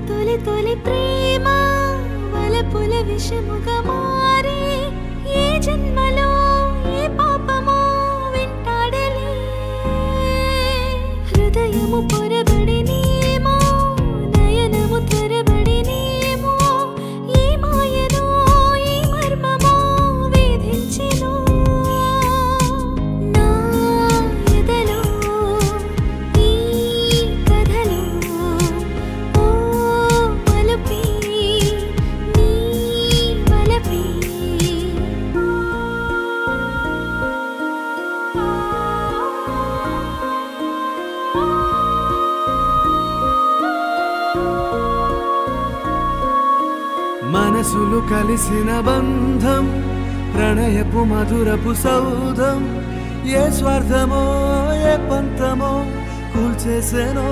తొలి తొలి ప్రేమ వలపుల విషముగా మారి ఏ జన్మలో ఏ పాపమో వెంటాడలే హృదయము పొరబడినేమో నయనము త్వరబడినేమో ఏ మాయనో ఏ మర్మమో వేధించెను నా ఎదలో ఈ కథలో ఓ మలుపే నీ వలపే మనసులు కలిసిన బంధం ప్రణయపు మధురపు సౌధం ఏ స్వార్థమో ఏ పంతమో కూల్చేసెనో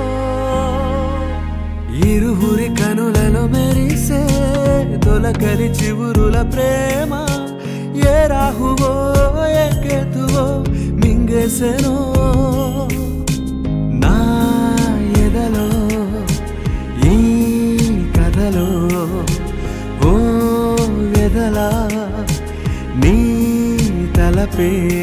ఇరువురి కనులలో మెరిసే తొలకలి చివురుల ప్రేమ ఏ రాహువో ఏ కేతువో మింగేసెనో నా ఎదలో ఈ కథలో ఓ వెదలా నీ తలపే